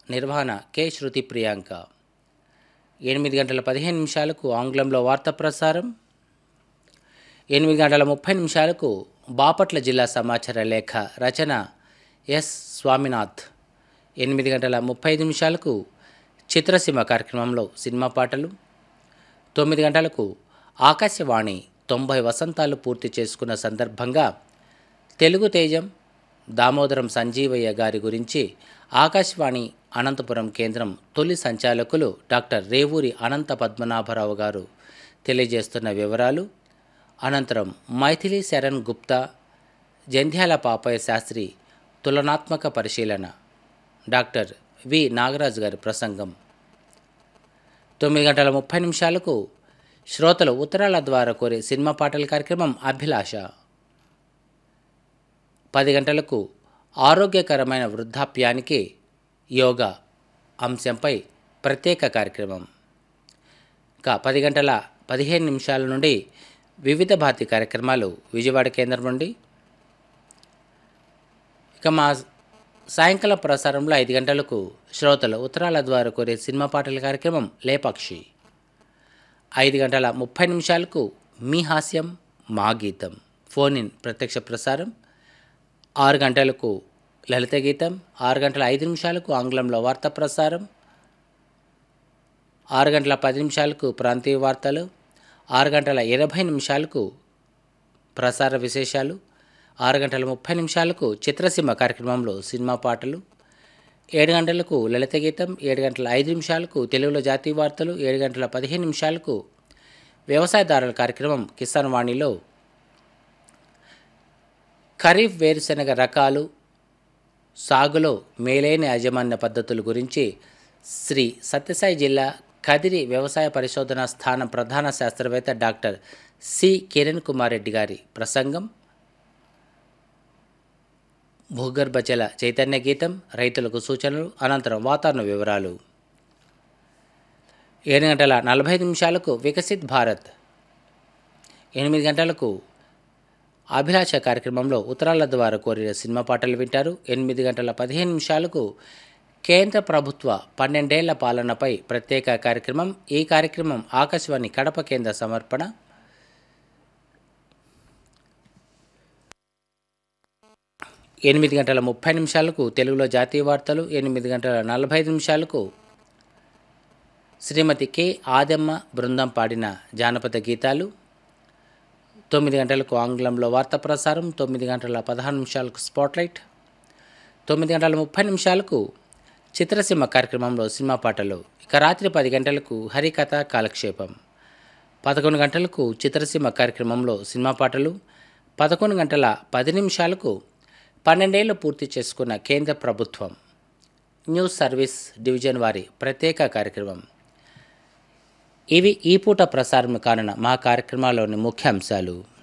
నిర్వహణ కె శృతి ప్రియాంక ఎనిమిది గంటల పదిహేను నిమిషాలకు ఆంగ్లంలో వార్తా ప్రసారం ఎనిమిది గంటల ముప్పై నిమిషాలకు బాపట్ల జిల్లా సమాచార లేఖ రచన ఎస్ స్వామినాథ్ ఎనిమిది గంటల ముప్పై ఐదు నిమిషాలకు చిత్రసీమ కార్యక్రమంలో సినిమా పాటలు తొమ్మిది గంటలకు ఆకాశవాణి తొంభై వసంతాలు పూర్తి చేసుకున్న సందర్భంగా తెలుగు తేజం దామోదరం సంజీవయ్య గారి గురించి ఆకాశవాణి అనంతపురం కేంద్రం తొలి సంచాలకులు డాక్టర్ రేవూరి అనంత పద్మనాభరావు గారు తెలియజేస్తున్న వివరాలు అనంతరం మైథిలి శరణ్ గుప్తా జంధ్యాల పాపయ్య శాస్త్రి తులనాత్మక పరిశీలన డాక్టర్ వి నాగరాజు గారి ప్రసంగం తొమ్మిది గంటల ముప్పై నిమిషాలకు శ్రోతలు ఉత్తరాల ద్వారా కోరే సినిమా పాటల కార్యక్రమం అభిలాష పది గంటలకు ఆరోగ్యకరమైన వృద్ధాప్యానికి యోగా అంశంపై ప్రత్యేక కార్యక్రమం ఇంకా పది గంటల పదిహేను నిమిషాల నుండి వివిధ భారతి కార్యక్రమాలు విజయవాడ కేంద్రం నుండి ఇక మా సాయంకాల ప్రసారంలో ఐదు గంటలకు శ్రోతలు ఉత్తరాల ద్వారా కోరే సినిమా పాటల కార్యక్రమం లేపక్షి ఐదు గంటల ముప్పై నిమిషాలకు మీ హాస్యం మా గీతం ఫోన్ ఇన్ ప్రత్యక్ష ప్రసారం ఆరు గంటలకు లలిత గీతం ఆరు గంటల ఐదు నిమిషాలకు ఆంగ్లంలో వార్తా ప్రసారం ఆరు గంటల పది నిమిషాలకు ప్రాంతీయ వార్తలు ఆరు గంటల ఇరవై నిమిషాలకు ప్రసార విశేషాలు ఆరు గంటల ముప్పై నిమిషాలకు చిత్రసీమ కార్యక్రమంలో సినిమా పాటలు ఏడు గంటలకు లలిత గీతం ఏడు గంటల ఐదు నిమిషాలకు తెలుగులో జాతీయ వార్తలు ఏడు గంటల పదిహేను నిమిషాలకు వ్యవసాయదారుల కార్యక్రమం కిసాన్ వాణిలో ఖరీఫ్ వేరుశనగ రకాలు సాగులో మేలైన యాజమాన్య పద్ధతుల గురించి శ్రీ సత్యసాయి జిల్లా కదిరి వ్యవసాయ పరిశోధనా స్థానం ప్రధాన శాస్త్రవేత్త డాక్టర్ సి కిరణ్ కుమార్ రెడ్డి గారి ప్రసంగం భూగర్భ జల చైతన్య గీతం రైతులకు సూచనలు అనంతరం వాతావరణ వివరాలు ఏడు గంటల నలభై ఐదు నిమిషాలకు వికసిత్ భారత్ ఎనిమిది గంటలకు అభిలాష కార్యక్రమంలో ఉత్తరాల ద్వారా కోరిన సినిమా పాటలు వింటారు ఎనిమిది గంటల పదిహేను నిమిషాలకు కేంద్ర ప్రభుత్వ పన్నెండేళ్ల పాలనపై ప్రత్యేక కార్యక్రమం ఈ కార్యక్రమం ఆకాశవాణి కడప కేంద్ర సమర్పణ ఎనిమిది గంటల ముప్పై నిమిషాలకు తెలుగులో జాతీయ వార్తలు ఎనిమిది గంటల నలభై ఐదు నిమిషాలకు శ్రీమతి కె ఆదమ్మ బృందం పాడిన జానపద గీతాలు తొమ్మిది గంటలకు ఆంగ్లంలో వార్తా ప్రసారం తొమ్మిది గంటల పదహారు నిమిషాలకు స్పాట్లైట్ తొమ్మిది గంటల ముప్పై నిమిషాలకు చిత్రసీమ కార్యక్రమంలో సినిమా పాటలు ఇక రాత్రి పది గంటలకు హరికథ కాలక్షేపం పదకొండు గంటలకు చిత్రసీమ కార్యక్రమంలో సినిమా పాటలు పదకొండు గంటల పది నిమిషాలకు పన్నెండేళ్లు పూర్తి చేసుకున్న కేంద్ర ప్రభుత్వం న్యూస్ సర్వీస్ డివిజన్ వారి ప్రత్యేక కార్యక్రమం ఇవి ఈ పూట ప్రసారం కానున్న మా కార్యక్రమాల్లోని ముఖ్య అంశాలు